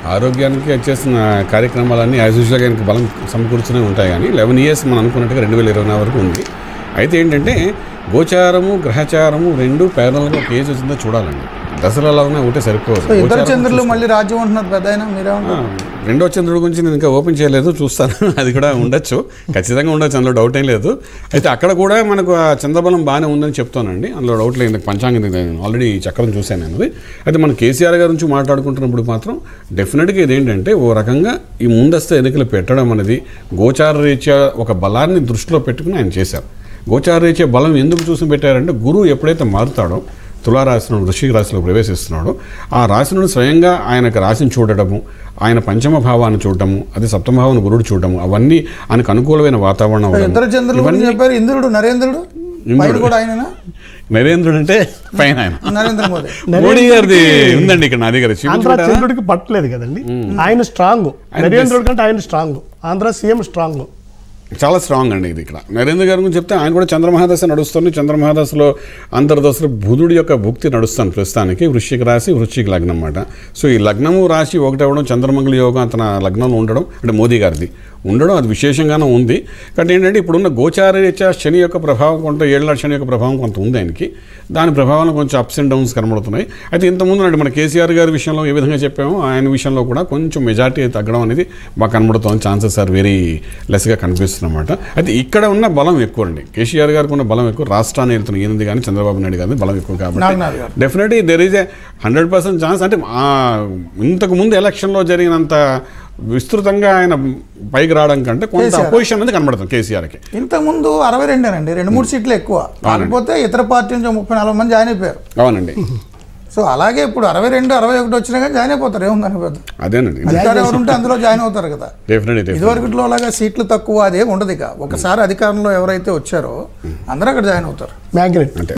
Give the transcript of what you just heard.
ఆరోగ్యానికి వచ్చేసిన కార్యక్రమాలన్నీ యాజ్ యూజువల్గా ఆయనకి బలం సమకూర్చునే ఉంటాయి కానీ లెవెన్ ఇయర్స్ మనం అనుకున్నట్టుగా రెండు వేల ఇరవై వరకు ఉంది అయితే ఏంటంటే గోచారము గ్రహచారము రెండు పేదలకు ఒక ఏజ్ వచ్చిందో చూడాలండి దశలు అలా ఉన్నాయి ఒకటే సరిపోదు సో ఇద్దరు గోచారం చంద్రులు మళ్ళీ రాజ్యం ఉంటున్నారు పెద్ద ఆయన మీరేమంటారు ఆ, రెండో చంద్రుడి గురించి నేను ఇంకా ఓపెన్ చేయలేదు చూస్తాను అది కూడా ఉండొచ్చు ఖచ్చితంగా ఉండొచ్చు అందులో డౌట్ ఏం లేదు అయితే అక్కడ కూడా మనకు ఆ చంద్రబలం బాగానే ఉందని చెప్తానండి అందులో డౌట్ లేదు పంచాంగం నేను ఆల్రెడీ చక్రం చూశాను నేను అది అయితే మనం కేసీఆర్ గారి నుంచి మాట్లాడుకుంటున్నప్పుడు మాత్రం డెఫినెట్గా ఇదేంటంటే ఓ రకంగా ఈ ముందస్తు ఎన్నికలు పెట్టడం అనేది గోచార రీత్యా ఒక బలాన్ని దృష్టిలో పెట్టుకుని ఆయన చేశారు గోచార రీత్యా బలం ఎందుకు చూసి పెట్టారంటే గురువు ఎప్పుడైతే మారుతాడో తులారాశి నుండి వృశ్చిక రాశిలో ప్రవేశిస్తున్నాడు ఆ రాశి నుండి స్వయంగా ఆయనకు రాశిని చూడటము ఆయన పంచమ భావాన్ని చూడటము అది సప్తమభావాన్ని గురుడు చూడటము అవన్నీ ఆయనకు అనుకూలమైన వాతావరణం అవ్వడము. ఇద్దరు చంద్రులు గురించి చెప్పారు ఇంద్రుడు నరేంద్రుడు పైన కూడా ఆయననా నరేంద్రుడు అంటే పైన ఆయన నరేంద్ర మోదీ మోడీ గారిది ఉందండి ఇక్కడ నా దగ్గర ఆంధ్ర చూపించుకుంటారా? చంద్రుడికి పట్టలేదు కదండి ఆయన స్ట్రాంగ్ నరేంద్రుడి కంటే ఆయన స్ట్రాంగ్ ఆంధ్ర సీఎం స్ట్రాంగ్ చాలా స్ట్రాంగ్ అండి ఇది ఇక్కడ నరేంద్ర గారి గురించి చెప్తే ఆయన కూడా చంద్రమహాదశ నడుస్తుంది చంద్రమహాదశలో అంతర్దశలో బుధుడి యొక్క భుక్తి నడుస్తాను ప్రస్తుతానికి వృశ్చిక రాశి వృశ్చిక లగ్నం అన్నమాట సో ఈ లగ్నము రాశి ఒకటి అవ్వడం చంద్రమంగళ యోగం అతని లగ్నంలో ఉండడం అంటే మోదీ గారిది ఉండడం అది విశేషంగానే ఉంది కాబట్టి ఏంటంటే ఇప్పుడున్న గోచారీత్యా శని యొక్క ప్రభావం కొంత ఏళ్ళ శని యొక్క ప్రభావం కొంత ఉంది ఆయనకి దాని ప్రభావం కొంచెం అప్స్ అండ్ డౌన్స్ కనబడుతున్నాయి అయితే ఇంతకుముందు అంటే మన కేసీఆర్ గారి విషయంలో ఏ విధంగా చెప్పామో ఆయన విషయంలో కూడా కొంచెం మెజార్టీ తగ్గడం అనేది బాగా కనబడుతుంది ఛాన్సెస్ ఆర్ వెరీ లెస్గా కనిపిస్తుంది అనమాట అయితే ఇక్కడ ఉన్న బలం ఎక్కువ అండి కేసీఆర్ గారికి ఉన్న బలం ఎక్కువ రాష్ట్రాన్ని వెళ్తున్న ఈయనది కానీ చంద్రబాబు నాయుడు గారి బలం ఎక్కువ కాబట్టి Naganath garu definitely there is a hundred percent chance అంటే ఆ ఇంతకు ముందు ఎలక్షన్లో జరిగినంత విస్తృతంగా ఆయన పైకి రావడం కంటే కొంత కేసీఆర్. అపోజిషన్ అనేది కనబడుతుంది కేసీఆర్కి ఇంతకుముందు అరవై రెండేనండి రెండు మూడు సీట్లు ఎక్కువ కాకపోతే ఇతర పార్టీ నుంచి ముప్పై నలభై మంది జాయిన్ అయిపోయారు అవునండి సో అలాగే ఇప్పుడు అరవై రెండు అరవై ఒకటి వచ్చినా కానీ జాయిన్ అయిపోతారు ఏముందని పెద్ద అదేనండి అధికారం ఎవరు ఉంటే అందులో జాయిన్ అవుతారు కదా డెఫినెట్లీ ఇదివరకులో లాగా సీట్లు తక్కువ అదే ఉండదు ఇక ఒకసారి అధికారంలో ఎవరైతే వచ్చారో అందరూ అక్కడ జాయిన్ అవుతారు మ్యాగ్నెట్ అంటే